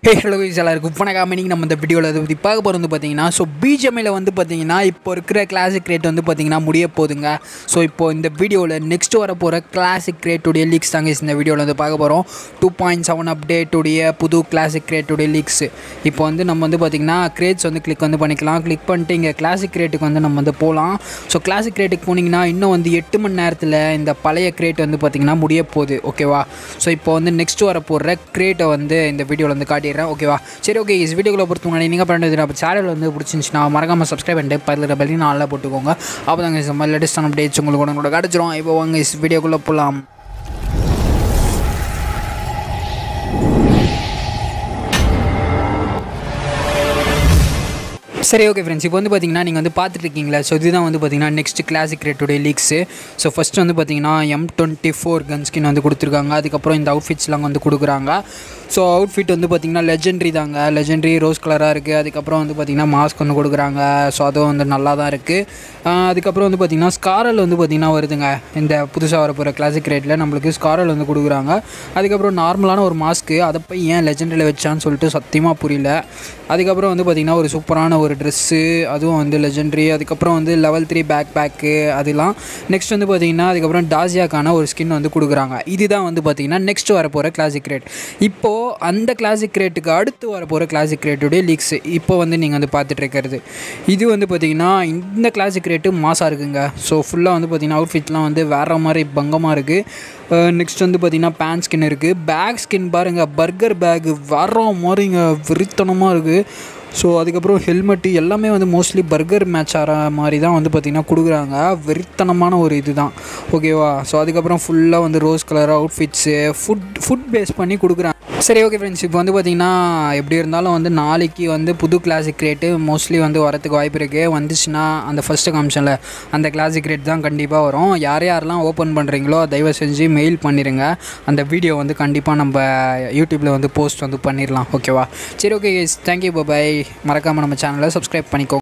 hey hello guys, எல்லாருக்கும் வணக்கம் இன்னைக்கு நம்ம இந்த வீடியோவில் அதை பற்றி பார்க்க போகிறது வந்து பார்த்தீங்கன்னா ஸோ பிஜிஎம்ஐயில் வந்து பார்த்தீங்கன்னா இப்போ இருக்கிற கிளாசிக் ரேட் வந்து பார்த்தீங்கன்னா முடிய போகுதுங்க ஸோ இப்போ இந்த வீடியோவில் நெக்ஸ்ட் வர போகிற கிளாசிக் ரேட்டுடைய லீக்ஸ் தாங்க இந்த வீடியோவில் வந்து பார்க்க போகிறோம் டூ பாயிண்ட் செவன் அப்டேட்டுடைய புது கிளாசிக் ரேட்டுடைய லீக்ஸ் இப்போ வந்து நம்ம வந்து பார்த்திங்கன்னா கிரேட்ஸ் வந்து கிளிக் வந்து பண்ணிக்கலாம் கிளிக் பண்ணிட்டு இங்கே கிளாசிக் ரேட்டுக்கு வந்து நம்ம வந்து போகலாம் ஸோ கிளாசிக் ரேட்டுக்கு போனீங்கன்னா இன்னும் வந்து எட்டு மணி நேரத்தில் இந்த பழைய கிரேட் வந்து பார்த்திங்கன்னா முடிய போகுது ஓகேவா ஸோ இப்போ வந்து நெக்ஸ்ட் வர போகிற கிரேட்டை வந்து இந்த வீடியோவில் வந்து காட்டிடுறேன் ஓகேவா சரி ஓகே இஸ் வீடியோக்குள்ள பொறுத்த முன்னாடி நீங்கள் பண்ணுறது அப்போ சேனல் வந்து பிடிச்சிருந்துச்சுன்னா மறக்காமல் சப்ஸ்கிரைப் பண்ணிட்டு பதில் பெல்லி நாளில் போட்டுக்கோங்க அப்போ தாங்க இந்த மாதிரி லேட்டஸ்டான அப்டேட்ஸ் உங்களுக்கு கூட கூட கிடச்சிரும் இப்போ வாங்க இஸ் வீடியோக்குள்ளே போகலாம் சரி ஓகே ஃப்ரெண்ட்ஸ் இப்போ வந்து பார்த்தீங்கன்னா நீங்கள் வந்து பார்த்துட்டு இருக்கீங்களா ஸோ இதுதான் வந்து பார்த்தீங்கன்னா நெக்ஸ்ட் கிளாசிக் ரேட்டுடைய லீக்ஸு ஸோ ஃபஸ்ட்டு வந்து பார்த்தீங்கன்னா M twenty four gun skin வந்து கொடுத்துருக்காங்க அதுக்கப்புறம் இந்த அவுட்ஃபிட்ஸ்லாம் வந்து கொடுக்குறாங்க ஸோ அவுட்ஃபிட் வந்து பார்த்தீங்கன்னா லெஜெண்ட்ரி தாங்க லெஜெண்ட்ரி ரோஸ் கலராக இருக்குது அதுக்கப்புறம் வந்து பார்த்தீங்கன்னா மாஸ்க் ஒன்று கொடுக்குறாங்க ஸோ அதுவும் வந்து நல்லா தான் இருக்குது அதுக்கப்புறம் வந்து பார்த்தீங்கன்னா ஸ்காரல் வந்து பார்த்தீங்கன்னா வருதுங்க இந்த புதுசாக வர போகிற கிளாசிக் ரேட்டில் நம்மளுக்கு ஸ்காரல் வந்து கொடுக்குறாங்க அதுக்கப்புறம் நார்மலான ஒரு மாஸ்க்கு அதை போய் ஏன் லெஜெண்டில் வச்சான்னு சொல்லிட்டு சத்தியமாக புரியல அதுக்கப்புறம் வந்து பார்த்திங்கன்னா ஒரு சூப்பரான ஒரு ட்ரெஸ்ஸு அதுவும் வந்து லெஜெண்ட்ரி அதுக்கப்புறம் வந்து லெவல் த்ரீ பேக் பேக்கு அதெல்லாம் நெக்ஸ்ட் வந்து பார்த்திங்கன்னா அதுக்கப்புறம் டாசியாக்கான ஒரு ஸ்கின் வந்து கொடுக்குறாங்க இதுதான் வந்து பார்த்திங்கன்னா நெக்ஸ்ட் வர போகிற கிளாசிக் ரேட் இப்போது அந்த கிளாசிக் ரேட்டுக்கு அடுத்து வர போகிற கிளாசிக் ரேட்டுடைய லீக்ஸ் இப்போ வந்து நீங்கள் வந்து பார்த்துட்டு இருக்கிறது இது வந்து பார்த்திங்கன்னா இந்த கிளாசிக் ரேட்டு மாசாக இருக்குங்க ஸோ ஃபுல்லாக வந்து பார்த்திங்கன்னா அவுட்ஃபிட்லாம் வந்து வேறு மாதிரி பங்கமாக இருக்குது நெக்ஸ்ட் வந்து பார்த்திங்கன்னா பேண்ட் ஸ்கின் இருக்குது பேக் ஸ்கின் பாருங்கள் பர்கர் பேகு வர மாதிரிங்க விரித்தனமாக இருக்குது ஸோ அதுக்கப்புறம் ஹெல்மெட்டு எல்லாமே வந்து மோஸ்ட்லி பர்கர் மேட்ச் ஆகிற மாதிரி தான் வந்து பார்த்திங்கன்னா கொடுக்குறாங்க வெறித்தனமான ஒரு இது தான் ஓகேவா ஸோ அதுக்கப்புறம் ஃபுல்லாக வந்து ரோஸ் கலர் அவுட்ஃபிட்ஸு ஃபுட் ஃபுட் பேஸ் பண்ணி கொடுக்குறாங்க சரி ஓகே ஃப்ரெண்ட்ஸ் இப்போ வந்து பார்த்திங்கன்னா எப்படி இருந்தாலும் வந்து நாளைக்கு வந்து புது கிளாசிக் ரேட்டு மோஸ்ட்லி வந்து வரத்துக்கு வாய்ப்பு இருக்குது வந்துச்சுன்னா அந்த ஃபஸ்ட்டு காமிஷனில் அந்த கிளாசிக் ரேட் தான் கண்டிப்பாக வரும் யார் யாரெல்லாம் ஓப்பன் பண்ணுறீங்களோ தயவு செஞ்சு மெயில் பண்ணிடுங்க அந்த வீடியோ வந்து கண்டிப்பாக நம்ம யூடியூப்பில் வந்து போஸ்ட் வந்து பண்ணிடலாம் ஓகேவா சரி ஓகே தேங்க்யூ பாய் மறக்காமல் நம்ம சேனலை சப்ஸ்கிரைப் பண்ணிக்கோ